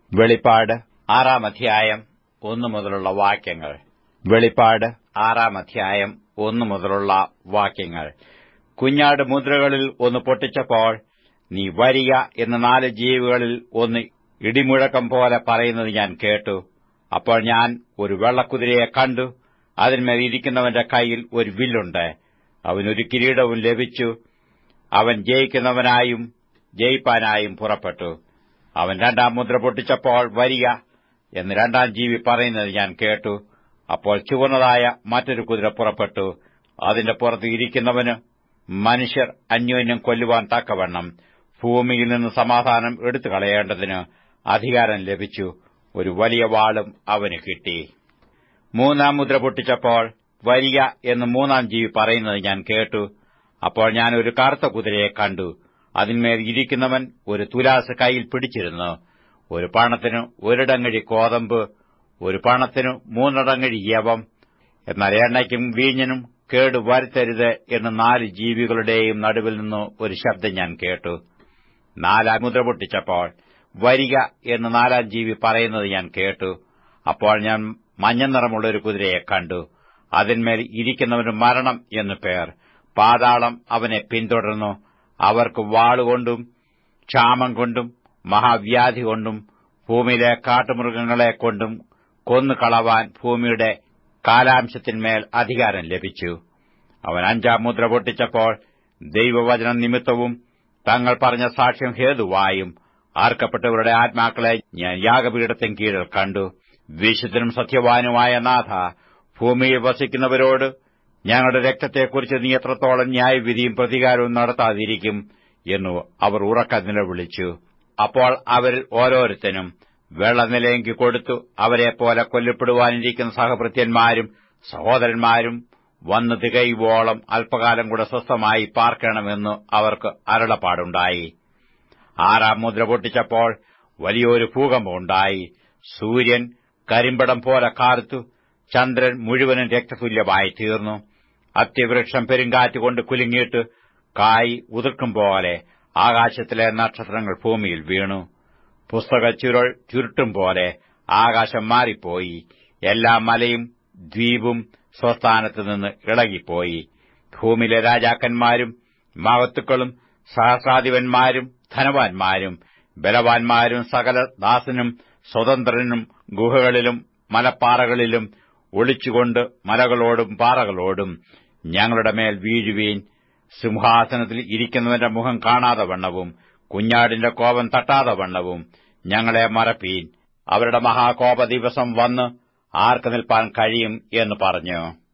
വെളിപ്പാട് ആറാം അധ്യായം ഒന്നു മുതലുള്ള വാക്യങ്ങൾ വെളിപ്പാട് ആറാം അധ്യായം ഒന്നു മുതലുള്ള വാക്യങ്ങൾ കുഞ്ഞാട് മുദ്രകളിൽ ഒന്ന് പൊട്ടിച്ചപ്പോൾ നീ വരിക എന്ന് നാല് ജീവികളിൽ ഒന്ന് ഇടിമുഴക്കം പോലെ പറയുന്നത് ഞാൻ കേട്ടു അപ്പോൾ ഞാൻ ഒരു വെള്ളക്കുതിരയെ കണ്ടു അതിന്മേൽ ഇരിക്കുന്നവന്റെ കയ്യിൽ ഒരു വില്ലുണ്ട് അവനൊരു കിരീടവും ലഭിച്ചു അവൻ ജയിക്കുന്നവനായും ജയിപ്പാനായും പുറപ്പെട്ടു അവൻ രണ്ടാം മുദ്ര പൊട്ടിച്ചപ്പോൾ വരിക എന്ന് രണ്ടാം ജീവി പറയുന്നത് ഞാൻ കേട്ടു അപ്പോൾ ചുവന്നതായ മറ്റൊരു കുതിര പുറപ്പെട്ടു അതിന്റെ പുറത്ത് ഇരിക്കുന്നവന് മനുഷ്യർ അന്യോന്യം കൊല്ലുവാൻ തക്കവണ്ണം ഭൂമിയിൽ നിന്ന് സമാധാനം എടുത്തു കളയേണ്ടതിന് അധികാരം ലഭിച്ചു ഒരു വലിയ വാളും അവന് കിട്ടി മൂന്നാം മുദ്ര പൊട്ടിച്ചപ്പോൾ വരിക എന്ന് മൂന്നാം ജീവി പറയുന്നത് ഞാൻ കേട്ടു അപ്പോൾ ഞാൻ ഒരു കറുത്ത കുതിരയെ കണ്ടു അതിന്മേൽ ഇരിക്കുന്നവൻ ഒരു തുലാസ് കൈയിൽ പിടിച്ചിരുന്നു ഒരു പണത്തിന് ഒരിടങ്ങഴി കോതമ്പ് ഒരു പണത്തിന് മൂന്നിടങ്ങഴി യവം എന്നാൽ എണ്ണയ്ക്കും വീഞ്ഞിനും കേട് വരുത്തരുത് എന്ന് നാല് ജീവികളുടെയും നടുവിൽ നിന്ന് ഒരു ശബ്ദം ഞാൻ കേട്ടു നാലാം മുദ്ര പൊട്ടിച്ചപ്പോൾ വരിക എന്ന് നാലാം ജീവി പറയുന്നത് ഞാൻ കേട്ടു അപ്പോൾ ഞാൻ മഞ്ഞ നിറമുള്ള ഒരു കുതിരയെ കണ്ടു അതിന്മേൽ ഇരിക്കുന്നവന് മരണം എന്നു പേർ പാതാളം അവനെ പിന്തുടർന്നു അവർക്ക് വാളുകൊണ്ടും ക്ഷാമം കൊണ്ടും മഹാവ്യാധി കൊണ്ടും ഭൂമിയിലെ കാട്ടുമൃഗങ്ങളെ കൊണ്ടും കൊന്നുകളവാൻ ഭൂമിയുടെ കാലാംശത്തിന്മേൽ അധികാരം ലഭിച്ചു അവൻ അഞ്ചാം മുദ്ര പൊട്ടിച്ചപ്പോൾ ദൈവവചനം നിമിത്തവും തങ്ങൾ പറഞ്ഞ സാക്ഷ്യം ഹേതുവായും ആർക്കപ്പെട്ടവരുടെ ആത്മാക്കളെ ഞാൻ യാഗപീഠത്തിൻ കീഴിൽ കണ്ടു വിശുദ്ധനും സത്യവാനുമായ നാഥ ഭൂമിയിൽ വസിക്കുന്നവരോട് ഞങ്ങളുടെ രക്തത്തെക്കുറിച്ച് നീ എത്രത്തോളം ന്യായവിധിയും പ്രതികാരവും നടത്താതിരിക്കും എന്നു അവർ ഉറക്ക നിലവിളിച്ചു അപ്പോൾ അവരിൽ ഓരോരുത്തനും വെള്ളനിലയെങ്കി കൊടുത്തു അവരെപ്പോലെ കൊല്ലപ്പെടുവാനിരിക്കുന്ന സഹഭൃത്യന്മാരും സഹോദരന്മാരും വന്ന് തികയുവോളം അല്പകാലം കൂടെ സ്വസ്ഥമായി പാർക്കണമെന്നു അവർക്ക് അരുളപ്പാടുണ്ടായി ആറാം മുദ്ര പൊട്ടിച്ചപ്പോൾ വലിയൊരു ഭൂകമ്പമുണ്ടായി സൂര്യൻ കരിമ്പടം പോലെ കാർത്തു ചന്ദ്രൻ മുഴുവനും രക്തതുല്യമായി തീർന്നു അത്യവൃക്ഷം പെരുങ്കാറ്റുകൊണ്ട് കുലുങ്ങിയിട്ട് കായ് ഉതിർക്കും പോലെ ആകാശത്തിലെ നക്ഷത്രങ്ങൾ ഭൂമിയിൽ വീണു പുസ്തക ചുരുൾ ചുരുട്ടും പോലെ ആകാശം മാറിപ്പോയി എല്ലാ മലയും ദ്വീപും സ്വസ്ഥാനത്ത് നിന്ന് ഇളകിപ്പോയി ഭൂമിയിലെ രാജാക്കന്മാരും മഹത്തുക്കളും സഹസ്രാധിപന്മാരും ധനവാന്മാരും ബലവാന്മാരും സകല ദാസനും സ്വതന്ത്രനും ഗുഹകളിലും മലപ്പാറകളിലും ഒളിച്ചുകൊണ്ട് മലകളോടും പാറകളോടും ഞങ്ങളുടെ മേൽ വീഴുവീൻ സിംഹാസനത്തിൽ ഇരിക്കുന്നവന്റെ മുഖം കാണാതെ വണ്ണവും കുഞ്ഞാടിന്റെ കോപം തട്ടാതെ വണ്ണവും ഞങ്ങളെ മറപ്പീൻ അവരുടെ മഹാകോപ ദിവസം വന്ന് ആർക്ക് നിൽപ്പാൻ കഴിയും എന്ന് പറഞ്ഞു